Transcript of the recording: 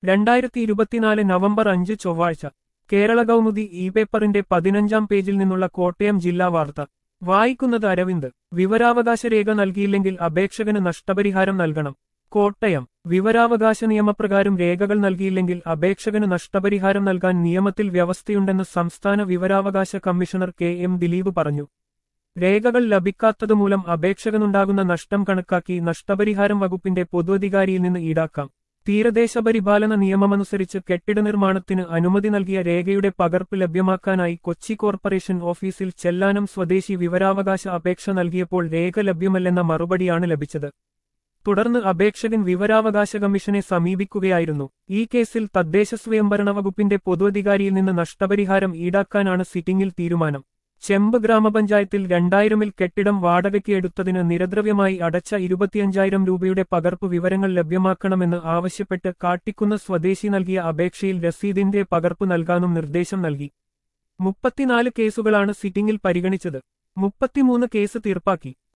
രണ്ടായിരത്തി ഇരുപത്തിനാല് നവംബർ അഞ്ച് ചൊവ്വാഴ്ച കേരള കൗമുദി ഇ പേപ്പറിന്റെ പതിനഞ്ചാം പേജിൽ നിന്നുള്ള കോട്ടയം ജില്ലാ വാർത്ത വായിക്കുന്നത് അരവിന്ദ് വിവരാവകാശ രേഖ നൽകിയില്ലെങ്കിൽ അപേക്ഷകന് നഷ്ടപരിഹാരം നൽകണം കോട്ടയം വിവരാവകാശ നിയമപ്രകാരം രേഖകൾ നൽകിയില്ലെങ്കിൽ അപേക്ഷകന് നഷ്ടപരിഹാരം നൽകാൻ നിയമത്തിൽ വ്യവസ്ഥയുണ്ടെന്ന് സംസ്ഥാന വിവരാവകാശ കമ്മീഷണർ കെ എം ദിലീപ് പറഞ്ഞു രേഖകൾ ലഭിക്കാത്തതുമൂലം അപേക്ഷകനുണ്ടാകുന്ന നഷ്ടം കണക്കാക്കി നഷ്ടപരിഹാരം വകുപ്പിന്റെ പൊതുഅധികാരിയിൽ നിന്ന് ഈടാക്കാം തീരദേശ പരിപാലന നിയമമനുസരിച്ച് കെട്ടിട നിർമ്മാണത്തിന് അനുമതി നൽകിയ രേഖയുടെ പകർപ്പ് ലഭ്യമാക്കാനായി കൊച്ചി കോർപ്പറേഷൻ ഓഫീസിൽ ചെല്ലാനം സ്വദേശി വിവരാവകാശ അപേക്ഷ നൽകിയപ്പോൾ രേഖ ലഭ്യമല്ലെന്ന മറുപടിയാണ് ലഭിച്ചത് തുടർന്ന് അപേക്ഷകൻ വിവരാവകാശ കമ്മീഷനെ സമീപിക്കുകയായിരുന്നു ഈ കേസിൽ തദ്ദേശ സ്വയംഭരണ വകുപ്പിന്റെ പൊതുഅധികാരിയിൽ നിന്ന് നഷ്ടപരിഹാരം ഈടാക്കാനാണ് സിറ്റിംഗിൽ തീരുമാനം ചെമ്പ് ഗ്രാമപഞ്ചായത്തിൽ രണ്ടായിരമിൽ കെട്ടിടം വാടകയ്ക്ക് എടുത്തതിന് നിരദ്രവ്യമായി അടച്ച ഇരുപത്തിയഞ്ചായിരം രൂപയുടെ പകർപ്പ് വിവരങ്ങൾ ലഭ്യമാക്കണമെന്ന് ആവശ്യപ്പെട്ട് കാട്ടിക്കുന്ന സ്വദേശി നൽകിയ അപേക്ഷയിൽ രസീതിന്റെ പകർപ്പ് നൽകാനും നിർദ്ദേശം നൽകി മുപ്പത്തിനാല് കേസുകളാണ് സിറ്റിംഗിൽ പരിഗണിച്ചത് മുപ്പത്തിമൂന്ന് കേസ് തീർപ്പാക്കി